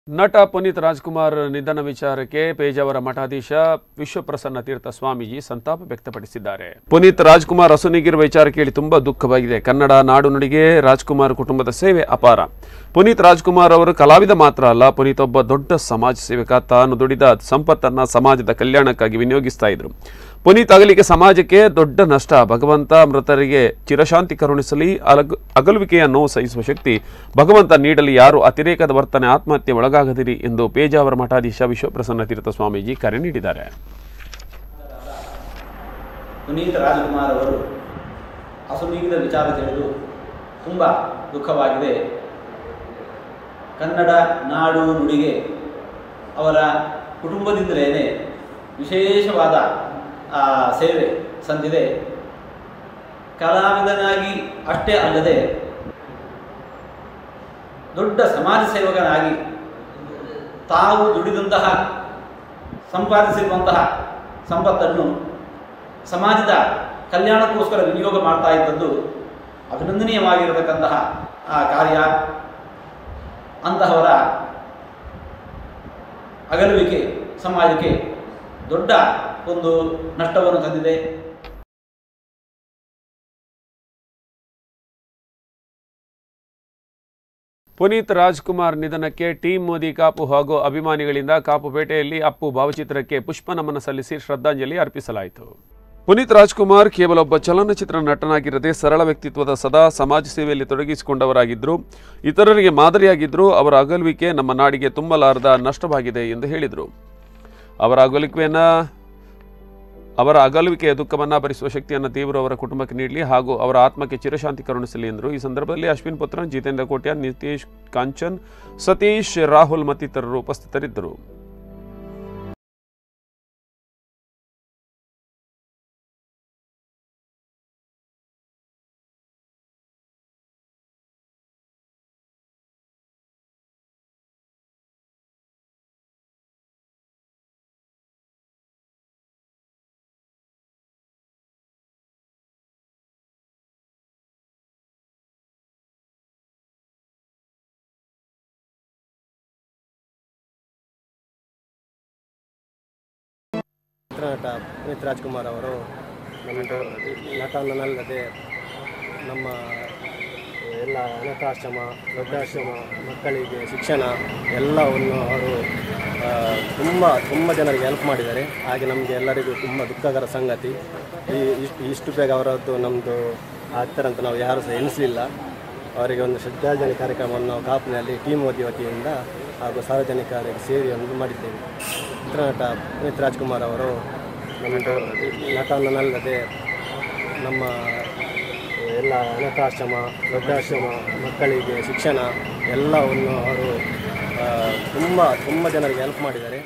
ನಟ ಪುನೀತ್ ರಾಜ್ಕುಮಾರ್ ನಿಧನ ವಿಚಾರಕ್ಕೆ ಪೇಜಾವರ ಮಠಾಧೀಶ ವಿಶ್ವಪ್ರಸನ್ನ ತೀರ್ಥ ಸ್ವಾಮೀಜಿ ಸಂತಾಪ ವ್ಯಕ್ತಪಡಿಸಿದ್ದಾರೆ ಪುನೀತ್ ರಾಜ್ಕುಮಾರ್ ಅಸುನೀಗಿರುವ ವಿಚಾರ ಕೇಳಿ ತುಂಬಾ ದುಃಖವಾಗಿದೆ ಕನ್ನಡ ನಾಡು ನುಡಿಗೆ ರಾಜ್ಕುಮಾರ್ ಕುಟುಂಬದ ಸೇವೆ ಅಪಾರ ಪುನೀತ್ ರಾಜ್ಕುಮಾರ್ ಅವರು ಕಲಾವಿದ ಮಾತ್ರ ಅಲ್ಲ ಪುನೀತ್ ಒಬ್ಬ ದೊಡ್ಡ ಸಮಾಜ ಸೇವಕ ತಾನು ದುಡಿದ ಸಂಪತ್ತನ್ನ ಸಮಾಜದ ಕಲ್ಯಾಣಕ್ಕಾಗಿ ವಿನಿಯೋಗಿಸ್ತಾ ಇದ್ರು ಪುನೀತ್ ಅಗಲಿಕೆ ಸಮಾಜಕ್ಕೆ ದೊಡ್ಡ ನಷ್ಟ ಭಗವಂತ ಮೃತರಿಗೆ ಚಿರಶಾಂತಿ ಕರುಣಿಸಲಿ ಅಲಗು ಅಗಲುವಿಕೆಯ ನೋವು ಸಹಿಸುವ ಶಕ್ತಿ ಭಗವಂತ ನೀಡಲಿ ಯಾರು ಅತಿರೇಕದ ವರ್ತನೆ ಆತ್ಮಹತ್ಯೆ ಒಳಗಾಗದಿರಿ ಎಂದು ಪೇಜಾವರ ಮಠಾಧೀಶ ವಿಶ್ವಪ್ರಸನ್ನ ತೀರ್ಥ ಸ್ವಾಮೀಜಿ ಕರೆ ನೀಡಿದ್ದಾರೆ ಪುನೀತ್ ರಾಜ್ಕುಮಾರ್ ಅವರು ಅಸುನೀಗಿದ ವಿಚಾರ ತಿಳಿದು ತುಂಬ ದುಃಖವಾಗಿದೆ ಕನ್ನಡ ನಾಡು ನುಡಿಗೆ ಅವರ ಕುಟುಂಬದಿಂದಲೇ ವಿಶೇಷವಾದ ಆ, ಸೇವೆ ಸಂದಿದೆ ಕಲಾವಿದನಾಗಿ ಅಷ್ಟೇ ಅಲ್ಲದೆ ದೊಡ್ಡ ಸಮಾಜ ಸೇವಕನಾಗಿ ತಾವು ದುಡಿದಂತಹ ಸಂಪಾದಿಸಿರುವಂತಹ ಸಂಪತ್ತನ್ನು ಸಮಾಜದ ಕಲ್ಯಾಣಕ್ಕೋಸ್ಕರ ವಿನಿಯೋಗ ಮಾಡ್ತಾ ಇದ್ದದ್ದು ಅಭಿನಂದನೀಯವಾಗಿರತಕ್ಕಂತಹ ಆ ಕಾರ್ಯ ಅಂತಹವರ ಅಗಲುವಿಕೆ ಸಮಾಜಕ್ಕೆ ದೊಡ್ಡ ಒಂದು ನಷ್ಟವನ್ನು ತಂದಿದೆ ಪುನೀತ್ ರಾಜ್ಕುಮಾರ್ ನಿಧನಕ್ಕೆ ಟೀಮ್ ಮೋದಿ ಕಾಪು ಹಾಗೂ ಅಭಿಮಾನಿಗಳಿಂದ ಕಾಪುಪೇಟೆಯಲ್ಲಿ ಅಪ್ಪು ಭಾವಚಿತ್ರಕ್ಕೆ ಪುಷ್ಪ ನಮನ ಸಲ್ಲಿಸಿ ಶ್ರದ್ಧಾಂಜಲಿ ಅರ್ಪಿಸಲಾಯಿತು ಪುನೀತ್ ರಾಜ್ಕುಮಾರ್ ಕೇವಲ ಒಬ್ಬ ಚಲನಚಿತ್ರ ನಟನಾಗಿರದೆ ಸರಳ ವ್ಯಕ್ತಿತ್ವದ ಸದಾ ಸಮಾಜ ಸೇವೆಯಲ್ಲಿ ತೊಡಗಿಸಿಕೊಂಡವರಾಗಿದ್ದರು ಇತರರಿಗೆ ಮಾದರಿಯಾಗಿದ್ದರು ಅವರ ಅಗಲುವಿಕೆ ನಮ್ಮ ನಾಡಿಗೆ ತುಂಬಲಾರದ ನಷ್ಟವಾಗಿದೆ ಎಂದು ಹೇಳಿದರು ಅವರ ಅಗಲುವಿಕೆಯನ್ನು ಅವರ ಅಗಲುವಿಕೆಯ ದುಃಖವನ್ನು ಭರಿಸುವ ಶಕ್ತಿಯನ್ನು ದೇವರು ಅವರ ಕುಟುಂಬಕ್ಕೆ ನೀಡಲಿ ಹಾಗೂ ಅವರ ಆತ್ಮಕ್ಕೆ ಚಿರಶಾಂತಿ ಕರುಣಿಸಲಿ ಎಂದರು ಈ ಸಂದರ್ಭದಲ್ಲಿ ಅಶ್ವಿನ್ ಪುತ್ರನ್ ಜಿತೇಂದ್ರ ಕೋಟ್ಯ ನಿತೀಶ್ ಕಾಂಚನ್ ಸತೀಶ್ ರಾಹುಲ್ ಮತ್ತಿತರರು ಉಪಸ್ಥಿತರಿದ್ದರು ಚಿತ್ರನಟ ಪುನೀತ್ ರಾಜ್ಕುಮಾರ್ ಅವರು ನಮ್ಮದು ನಟನಲ್ಲದೆ ನಮ್ಮ ಎಲ್ಲ ಅನಾಥಾಶ್ರಮ ವೃದ್ಧಾಶ್ರಮ ಮಕ್ಕಳಿಗೆ ಶಿಕ್ಷಣ ಎಲ್ಲವನ್ನು ಅವರು ತುಂಬ ತುಂಬ ಜನರಿಗೆ ಹೆಲ್ಪ್ ಮಾಡಿದ್ದಾರೆ ಹಾಗೆ ನಮಗೆ ಎಲ್ಲರಿಗೂ ತುಂಬ ದುಃಖಕರ ಸಂಗತಿ ಈ ಇಷ್ಟು ಇಷ್ಟು ಬೇಗ ಅವರದ್ದು ನಮ್ಮದು ಆಗ್ತಾರಂತ ನಾವು ಯಾರೂ ಸಹ ಎನಿಸಲಿಲ್ಲ ಅವರಿಗೆ ಒಂದು ಶ್ರದ್ಧಾಂಜಲಿ ಕಾರ್ಯಕ್ರಮವನ್ನು ನಾವು ಕಾಪಿನಲ್ಲಿ ಟೀಮ್ ಮೋದಿ ವತಿಯಿಂದ ಹಾಗೂ ಸಾರ್ವಜನಿಕರಿಗೆ ಸೇರಿ ಒಂದು ಮಾಡಿದ್ದೇವೆ ಚಿತ್ರನಟ ಪುನೀತ್ ರಾಜ್ಕುಮಾರ್ ಅವರು ನಮ್ಮದು ನಟನಲ್ಲದೆ ನಮ್ಮ ಎಲ್ಲ ಅನಾಥಾಶ್ರಮ ವೃದ್ಧಾಶ್ರಮ ಮಕ್ಕಳಿಗೆ ಶಿಕ್ಷಣ ಎಲ್ಲವನ್ನು ಅವರು ತುಂಬ ತುಂಬ ಜನರಿಗೆ ಹೆಲ್ಪ್ ಮಾಡಿದ್ದಾರೆ